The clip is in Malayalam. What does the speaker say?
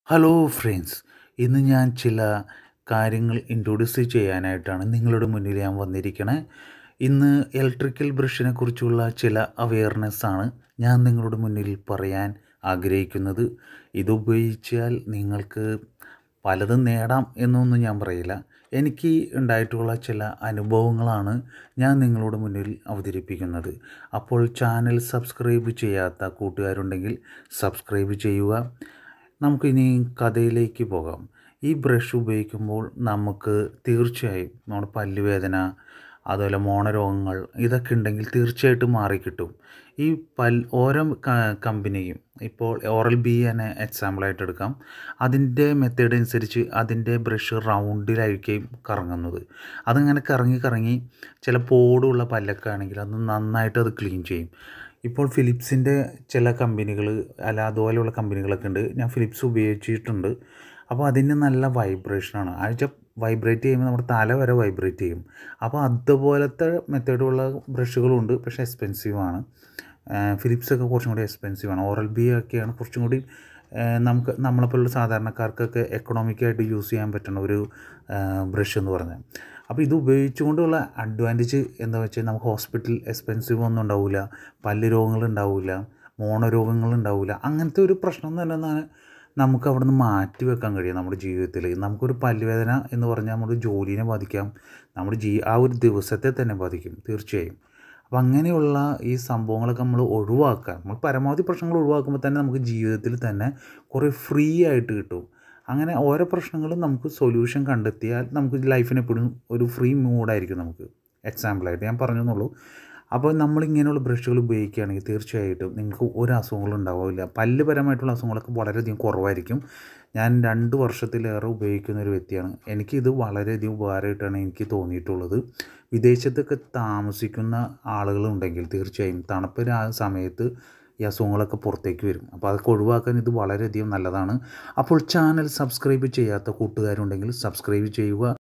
ഹലോ ഫ്രണ്ട്സ് ഇന്ന് ഞാൻ ചില കാര്യങ്ങൾ ഇൻട്രൊഡ്യൂസ് ചെയ്യാനായിട്ടാണ് നിങ്ങളുടെ മുന്നിൽ ഞാൻ വന്നിരിക്കണേ ഇന്ന് ഇലക്ട്രിക്കൽ ബ്രഷിനെ കുറിച്ചുള്ള ചില അവയർനെസ് ആണ് ഞാൻ നിങ്ങളുടെ മുന്നിൽ പറയാൻ ആഗ്രഹിക്കുന്നത് ഇത് ഉപയോഗിച്ചാൽ നിങ്ങൾക്ക് പലതും നേടാം എന്നൊന്നും ഞാൻ പറയില്ല എനിക്ക് ഉണ്ടായിട്ടുള്ള ചില അനുഭവങ്ങളാണ് ഞാൻ നിങ്ങളുടെ മുന്നിൽ അവതരിപ്പിക്കുന്നത് അപ്പോൾ ചാനൽ സബ്സ്ക്രൈബ് ചെയ്യാത്ത കൂട്ടുകാരുണ്ടെങ്കിൽ സബ്സ്ക്രൈബ് ചെയ്യുക നമുക്കിനി കഥയിലേക്ക് പോകാം ഈ ബ്രഷ് ഉപയോഗിക്കുമ്പോൾ നമുക്ക് തീർച്ചയായും നമ്മുടെ പല്ലുവേദന അതുപോലെ മോണരോഗങ്ങൾ ഇതൊക്കെ ഉണ്ടെങ്കിൽ തീർച്ചയായിട്ടും മാറിക്കിട്ടും ഈ പൽ ഓരോ കമ്പനിയും ഇപ്പോൾ ഓറൽ ബി എന്നെ എക്സാമ്പിളായിട്ട് എടുക്കാം അതിൻ്റെ മെത്തേഡ് അനുസരിച്ച് അതിൻ്റെ ബ്രഷ് റൗണ്ടിലായിരിക്കും കറങ്ങുന്നത് അതിങ്ങനെ കറങ്ങി കറങ്ങി ചില പോടുള്ള പല്ലൊക്കെ ആണെങ്കിൽ അത് നന്നായിട്ട് അത് ക്ലീൻ ചെയ്യും ഇപ്പോൾ ഫിലിപ്സിൻ്റെ ചില കമ്പനികൾ അല്ല അതുപോലെയുള്ള കമ്പനികളൊക്കെ ഉണ്ട് ഞാൻ ഫിലിപ്സ് ഉപയോഗിച്ചിട്ടുണ്ട് അപ്പോൾ അതിന് നല്ല വൈബ്രേഷനാണ് ആഴ്ച വൈബ്രേറ്റ് ചെയ്യുമ്പോൾ നമ്മുടെ തല വരെ വൈബ്രേറ്റ് ചെയ്യും അപ്പോൾ അതുപോലത്തെ മെത്തേഡുള്ള ബ്രഷുകളുണ്ട് പക്ഷേ എക്സ്പെൻസീവാണ് ഫിലിപ്സ് ഒക്കെ കുറച്ചും കൂടി എക്സ്പെൻസീവാണ് ഓറൽ ബി ഒക്കെയാണ് കുറച്ചും കൂടി നമുക്ക് നമ്മളെപ്പോലുള്ള സാധാരണക്കാർക്കൊക്കെ എക്കണോമിക്കായിട്ട് യൂസ് ചെയ്യാൻ പറ്റുന്ന ഒരു ബ്രഷ് എന്ന് പറഞ്ഞാൽ അപ്പോൾ ഇത് ഉപയോഗിച്ചുകൊണ്ടുള്ള അഡ്വാൻറ്റേജ് എന്താ വെച്ചാൽ നമുക്ക് ഹോസ്പിറ്റൽ എക്സ്പെൻസീവ് ഒന്നും ഉണ്ടാവില്ല പല്ല് രോഗങ്ങൾ ഉണ്ടാവില്ല മോണരോഗങ്ങൾ ഉണ്ടാവില്ല അങ്ങനത്തെ ഒരു പ്രശ്നം തന്നെ നമുക്ക് അവിടെ നിന്ന് മാറ്റി വെക്കാൻ കഴിയും നമ്മുടെ ജീവിതത്തിൽ നമുക്കൊരു പല്ലുവേദന എന്ന് പറഞ്ഞാൽ നമ്മുടെ ജോലിനെ ബാധിക്കാം നമ്മുടെ ജീ ആ ഒരു ദിവസത്തെ തന്നെ ബാധിക്കും തീർച്ചയായും അപ്പോൾ അങ്ങനെയുള്ള ഈ സംഭവങ്ങളൊക്കെ നമ്മൾ ഒഴിവാക്കുക നമ്മൾ പരമാവധി പ്രശ്നങ്ങൾ ഒഴിവാക്കുമ്പോൾ തന്നെ നമുക്ക് ജീവിതത്തിൽ തന്നെ കുറേ ഫ്രീ ആയിട്ട് കിട്ടും അങ്ങനെ ഓരോ പ്രശ്നങ്ങളും നമുക്ക് സൊല്യൂഷൻ കണ്ടെത്തിയാൽ നമുക്ക് ലൈഫിന് എപ്പോഴും ഒരു ഫ്രീ മൂഡായിരിക്കും നമുക്ക് എക്സാമ്പിളായിട്ട് ഞാൻ പറഞ്ഞെന്നുള്ളൂ അപ്പോൾ നമ്മളിങ്ങനെയുള്ള ബ്രഷുകൾ ഉപയോഗിക്കുകയാണെങ്കിൽ തീർച്ചയായിട്ടും നിങ്ങൾക്ക് ഒരു അസുഖങ്ങളും ഉണ്ടാവില്ല പല്ല് പരമായിട്ടുള്ള അസുഖങ്ങളൊക്കെ വളരെയധികം കുറവായിരിക്കും ഞാൻ രണ്ട് വർഷത്തിലേറെ ഉപയോഗിക്കുന്ന ഒരു വ്യക്തിയാണ് എനിക്കിത് വളരെയധികം ഉപകാരമായിട്ടാണ് എനിക്ക് തോന്നിയിട്ടുള്ളത് വിദേശത്തൊക്കെ താമസിക്കുന്ന ആളുകളുണ്ടെങ്കിൽ തീർച്ചയായും തണുപ്പ് സമയത്ത് ഈ അസുഖങ്ങളൊക്കെ പുറത്തേക്ക് വരും അപ്പോൾ അതൊക്കെ ഒഴിവാക്കാൻ ഇത് വളരെയധികം നല്ലതാണ് അപ്പോൾ ചാനൽ സബ്സ്ക്രൈബ് ചെയ്യാത്ത കൂട്ടുകാരുണ്ടെങ്കിൽ സബ്സ്ക്രൈബ് ചെയ്യുക